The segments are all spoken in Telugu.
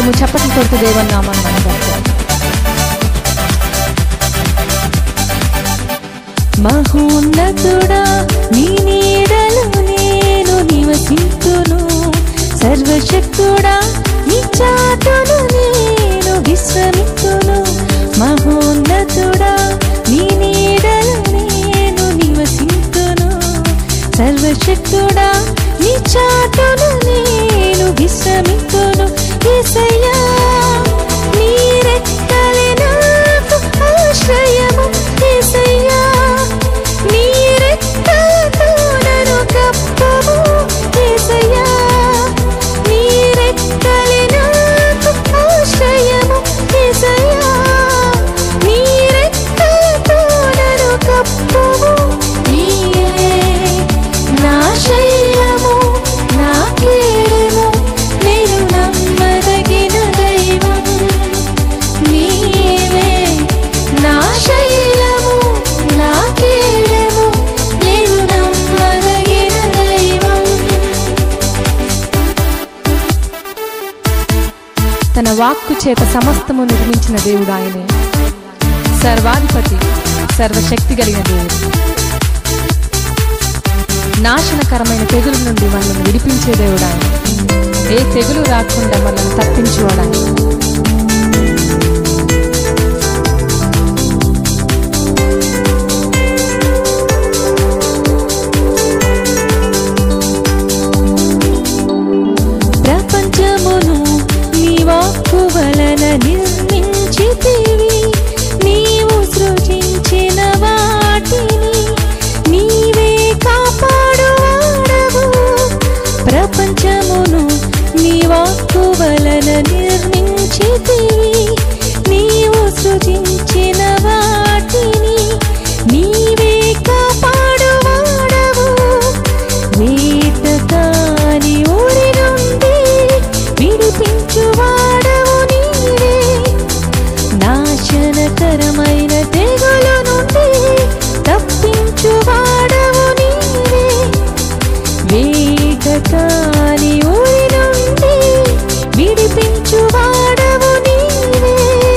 అందరము చప్పట్లు కొడుతూ దేవుని నామాన్ని మనం పెడతాం మహోన్నతుడా నీ నీడలో నేను నివసింతును సర్వశక్తుడా నీ చాటును నేను విశ్రమిస్తును మహోన్నతుడా నీ నీడలో నేను నివసింతును సర్వశక్తుడా నీ చాటును నేను విశ్రమిస్తును యేసయ్యా నీ రెక్కలే నాకు ఆశ్రయము యేసయ్యా నీ రెక్కలతో నన్ను కప్పము యేసయ్యా నీ రెక్కలే నాకు ఆశ్రయము యేసయ్యా నీ రెక్కలతో నన్ను కప్పము నీవే నా శైలము నా కేడము నేను నమ్మదగిన దైవం నీవే నా శైలము నా కేడము నేను నమ్మదగిన దైవం తన వాక్కు చేత సమస్తము నిర్మించిన దేవుడు ఆయనే సర్వాధిపతి సర్వశక్తి కలిగిన దేవుడు నాశనకరమైన తెగుల నుండి మనల్ని విడిపించే దేవుడు ఆయన ఏ తెగులు రాకుండా మనల్ని తప్పించువాడాయన ప్రపంచమును నీ వాక్కు వలన నిర్మించితివి నీవు సృజించిన వాటిని నీవే కాపాడువాడవు ప్రపంచమును నీ వాక్కు వలన నిర్మించితివి నీవు సృజించిన వాటిని నీవే కాపాడువాడవు వేటకాని ఊరి నుండి విడిపించువాడవు నీవే నాశనకరమైన తెగులు నుండి తప్పించువాడవు నీవే వేటకాని ఊరి నుండి విడిపించువాడవు నీవే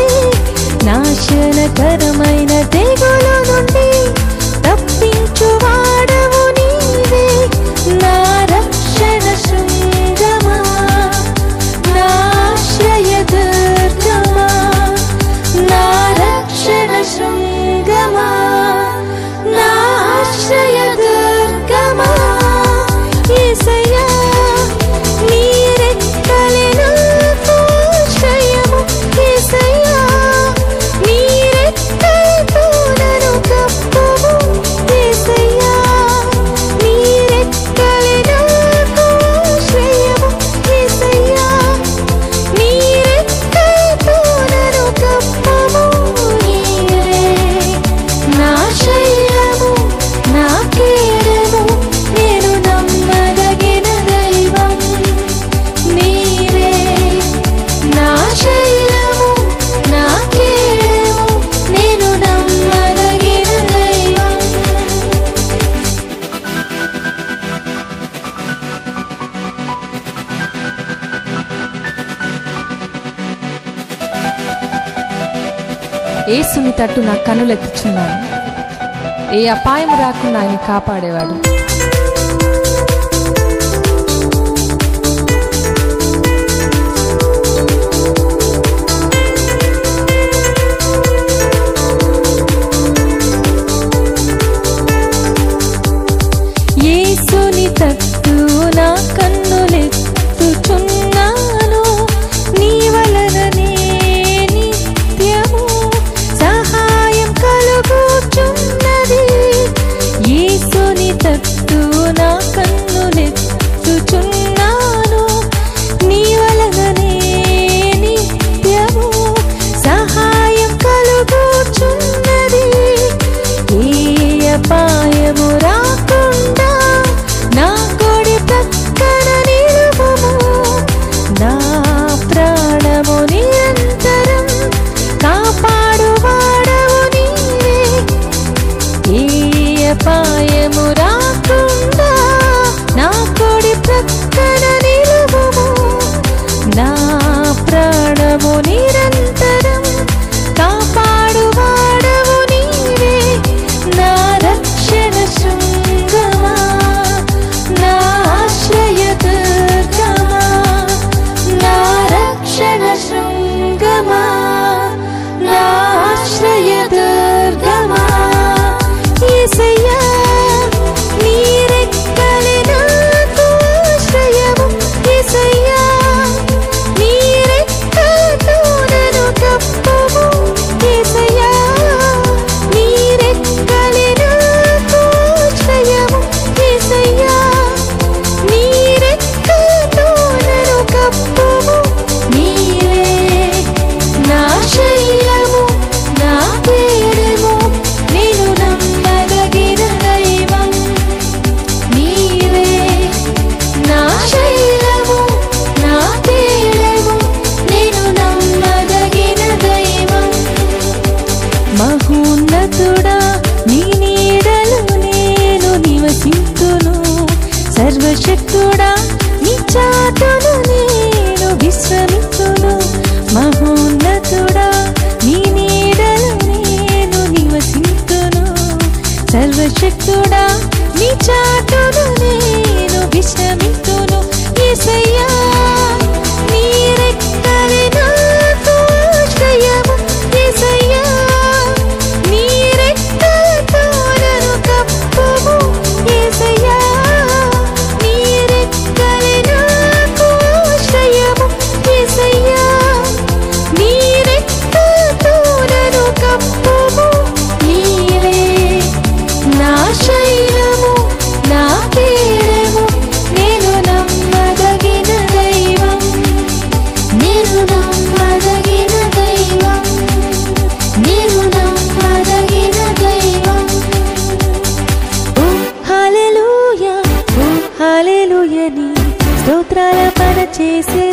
నాశనకరమైన తెగులు నుండి తప్పించువాడవు నీవే నా రక్షణ శృంగమా నా ఆశ్రయ దుర్గమా నా రక్షణ శృంగమా నా ఆశ్రయ దుర్గమా యేసయ్యా నీ రెక్కలే నాకు ఆశ్రయము యేసయ్యా నీ రెక్కలతో నన్ను కప్పుము యేసయ్యా నీ రెక్కలే నాకు ఆశ్రయము యేసయ్యా నీ రెక్కలతో నన్ను కప్పుము నీవే నా శైలము నా కేడము నేను నమ్మదగిన దైవం నీవే నా శైలము నా కేడము నేను నమ్మదగిన దైవం ఏసుని తట్టు నా కనులెత్తుచున్నాను ఏ అపాయం రాకుండా ఆయన కాపాడేవాడు యేసుని తట్టు నా కన్నులెత్తుచున్నాను నీ వలననే నిత్యము సహాయం కలుగుచున్నది యేసుని తట్టు నా కన్నులెత్తుచున్నాను నీ వలననే నిత్యము సహాయం కలుగుచున్నది ఏ అపాయము రాకుండా నా కొడి పక్కన నిలువము నా ప్రాణము నిరంతరం కాపాడువాడవు నీవే ఏ అపాయము రాకుండా నా కొడి ప్రక్కన నిలువము నా ప్రాణ నమ్మకము నిరంతరం కాపాడువాడవు నీవే నా రక్షణ శృంగమా నా ఆశ్రయ దుర్గమా నా రక్షణ శృంగమా నా ఆశ్రయ దుర్గమా యేసయ్యా నీ రెక్కలే నాకు ఆశ్రయము యేసయ్యా నీ రెక్కలతో నన్ను కప్పుము యేసయ్యా నీ రెక్కలే నాకు ఆశ్రయము యేసయ్యా నీ రెక్కలతో నన్ను కప్పుము నీవే నా శైలము నా పేరము నేను నమ్మదగిన దైవం నీవే నా శైలము నా పేరము నేను నమ్మదగిన దైవం మహోన్నతుడా నీ నీడలు నేను నివసింతును సర్వశక్తుడా నీ చాటును నేను విశ్రమిస్తును మహోన్నతుడా నీ నీడలు నేను నివసింతును సర్వశక్తుడా నీ చాటును నేను విశ్రమిస్తును యేసయ్యా నీ రెక్కలే నాకు ఆశ్రయము యేసయ్యా నీ రెక్కలతో నన్ను కప్పుము యేసయ్యా నీ రెక్కలే నాకు ఆశ్రయము యేసయ్యా నీ రెక్కలతో నన్ను కప్పుము నీవే నా శైలము నా పేరము నేను నమ్మదగిన దైవం నేను నమ్మదగిన దైవం నేను నమ్మదగిన దైవం ఓ హల్లెలూయా ఓ హల్లెలూయా నీ స్తోత్రాల పన చేసే